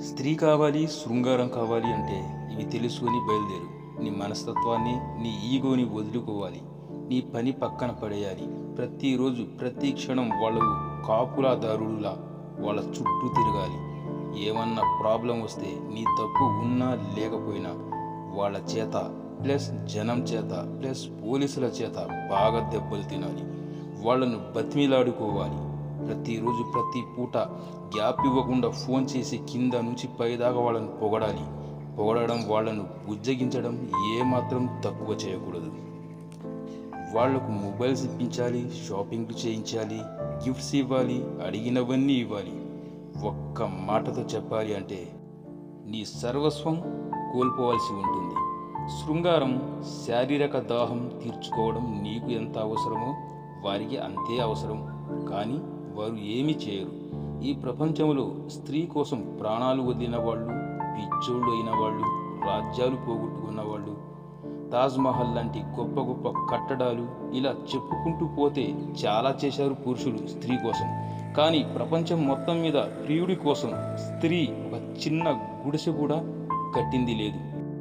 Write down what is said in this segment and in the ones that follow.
స్త్రీ కావాలి శృంగారం కావాలి అంటే ఇవి తెలుసుకొని బయలుదేరు నీ మనస్తత్వాన్ని నీ ఈగోని వదులుకోవాలి నీ పని పక్కన పడేయాలి ప్రతిరోజు ప్రతి క్షణం వాళ్ళు కాపులాదారుడులా వాళ్ళ చుట్టూ తిరగాలి ఏమన్నా ప్రాబ్లం వస్తే నీ తప్పు ఉన్నా లేకపోయినా వాళ్ళ చేత ప్లస్ జనం చేత ప్లస్ పోలీసుల చేత బాగా దెబ్బలు తినాలి వాళ్ళను బతిమిలాడుకోవాలి ప్రతిరోజు ప్రతి పూట గ్యాప్ ఇవ్వకుండా ఫోన్ చేసి కింద నుంచి పైదాకా వాళ్ళను పొగడాలి పొగడడం వాళ్ళను బుజ్జగించడం ఏమాత్రం తక్కువ చేయకూడదు వాళ్లకు మొబైల్స్ ఇప్పించాలి షాపింగ్లు చేయించాలి గిఫ్ట్స్ ఇవ్వాలి అడిగినవన్నీ ఇవ్వాలి ఒక్క మాటతో చెప్పాలి అంటే నీ సర్వస్వం కోల్పోవాల్సి ఉంటుంది శృంగారం శారీరక దాహం తీర్చుకోవడం నీకు ఎంత అవసరమో వారికి అంతే అవసరం కానీ వారు ఏమీ చేయరు ఈ ప్రపంచంలో స్త్రీ కోసం ప్రాణాలు వదిలిన వాళ్ళు పిచ్చోళ్ళు అయిన వాళ్ళు రాజ్యాలు పోగొట్టుకున్న వాళ్ళు తాజ్మహల్ లాంటి గొప్ప గొప్ప కట్టడాలు ఇలా చెప్పుకుంటూ పోతే చాలా చేశారు పురుషులు స్త్రీ కోసం కానీ ప్రపంచం మొత్తం మీద ప్రియుడి కోసం స్త్రీ ఒక చిన్న గుడిసె కూడా కట్టింది లేదు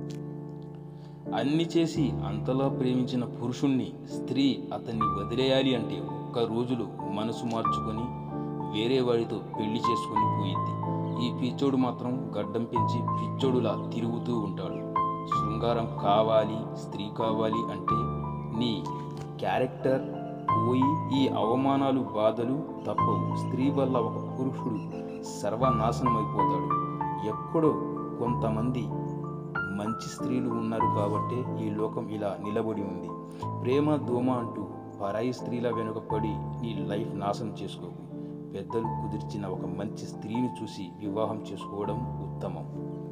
అన్ని చేసి అంతలా ప్రేమించిన పురుషుణ్ణి స్త్రీ అతన్ని వదిలేయాలి అంటే ఒక్క రోజులో మనసు మార్చుకొని వేరే వాడితో పెళ్లి చేసుకొని పోయిద్ది ఈ పిచ్చోడు మాత్రం గడ్డం పెంచి పిచ్చోడులా తిరుగుతూ ఉంటాడు శృంగారం కావాలి స్త్రీ కావాలి అంటే నీ క్యారెక్టర్ పోయి ఈ అవమానాలు బాధలు తప్పవు స్త్రీ వల్ల ఒక పురుషుడు సర్వనాశనం అయిపోతాడు ఎక్కడో కొంతమంది మంచి స్త్రీలు ఉన్నారు కాబట్టే ఈ లోకం ఇలా నిలబడి ఉంది ప్రేమ దోమ అంటూ పరాయి స్త్రీల వెనుక పడి నీ లైఫ్ నాశనం చేసుకోకు పెద్దలు కుదిర్చిన ఒక మంచి స్త్రీని చూసి వివాహం చేసుకోవడం ఉత్తమం